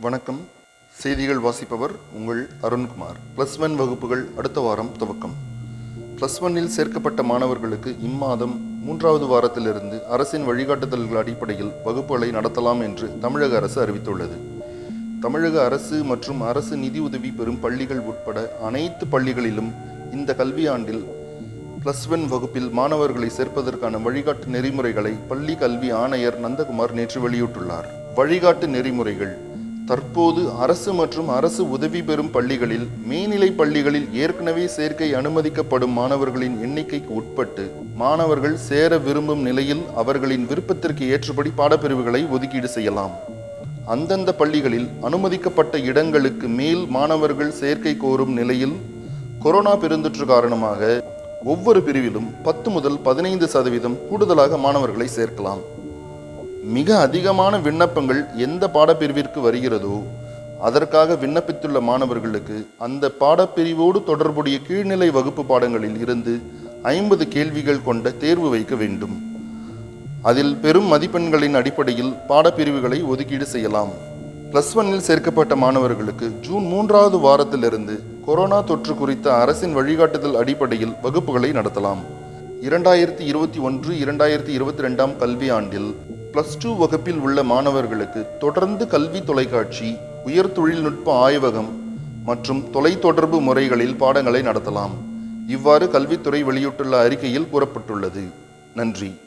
வணக்கம் செய்திகள் வாசிப்பவர் உங்கள் அருண்குமார் ப்ளஸ் ஒன் வகுப்புகள் அடுத்த வாரம் துவக்கம் ப்ளஸ் ஒன்னில் சேர்க்கப்பட்ட மாணவர்களுக்கு இம்மாதம் மூன்றாவது வாரத்திலிருந்து அரசின் வழிகாட்டுதல்கள் அடிப்படையில் வகுப்புகளை நடத்தலாம் என்று தமிழக அரசு அறிவித்துள்ளது தமிழக அரசு மற்றும் அரசு நிதியுதவி பெறும் பள்ளிகள் உட்பட அனைத்து பள்ளிகளிலும் இந்த கல்வியாண்டில் பிளஸ் ஒன் வகுப்பில் மாணவர்களை சேர்ப்பதற்கான வழிகாட்டு நெறிமுறைகளை பள்ளி கல்வி ஆணையர் நந்தகுமார் நேற்று வெளியிட்டுள்ளார் வழிகாட்டு நெறிமுறைகள் தற்போது அரசு மற்றும் அரசு உதவி பெறும் பள்ளிகளில் மேல்நிலை பள்ளிகளில் ஏற்கனவே சேர்க்கை அனுமதிக்கப்படும் மாணவர்களின் எண்ணிக்கைக்கு உட்பட்டு மாணவர்கள் சேர விரும்பும் நிலையில் அவர்களின் விருப்பத்திற்கு ஏற்றபடி பாடப்பிரிவுகளை ஒதுக்கீடு செய்யலாம் அந்தந்த பள்ளிகளில் அனுமதிக்கப்பட்ட இடங்களுக்கு மேல் மாணவர்கள் சேர்க்கை கோரும் நிலையில் கொரோனா பெருந்தொற்று காரணமாக ஒவ்வொரு பிரிவிலும் பத்து முதல் பதினைந்து சதவீதம் கூடுதலாக மாணவர்களை சேர்க்கலாம் மிக அதிகமான விண்ணப்பங்கள் எந்த பாடப்பிரிவிற்கு வருகிறதோ அதற்காக விண்ணப்பித்துள்ள மாணவர்களுக்கு அந்த பாடப்பிரிவோடு தொடர்புடைய கீழ்நிலை வகுப்பு பாடங்களில் இருந்து ஐம்பது கேள்விகள் கொண்ட தேர்வு வைக்க வேண்டும் அதில் பெரும் மதிப்பெண்களின் அடிப்படையில் பாடப்பிரிவுகளை ஒதுக்கீடு செய்யலாம் பிளஸ் ஒன்னில் சேர்க்கப்பட்ட மாணவர்களுக்கு ஜூன் மூன்றாவது வாரத்திலிருந்து கொரோனா தொற்று குறித்த அரசின் வழிகாட்டுதல் அடிப்படையில் வகுப்புகளை நடத்தலாம் இரண்டாயிரத்தி இருபத்தி ஒன்று இரண்டாயிரத்தி இருபத்தி ரெண்டாம் கல்வி ஆண்டில் பிளஸ் டூ வகுப்பில் உள்ள மாணவர்களுக்கு தொடர்ந்து கல்வி தொலைக்காட்சி உயர் தொழில்நுட்ப ஆய்வகம் மற்றும் தொலைத்தொடர்பு முறைகளில் பாடங்களை நடத்தலாம் இவ்வாறு கல்வித்துறை வெளியிட்டுள்ள அறிக்கையில் கூறப்பட்டுள்ளது நன்றி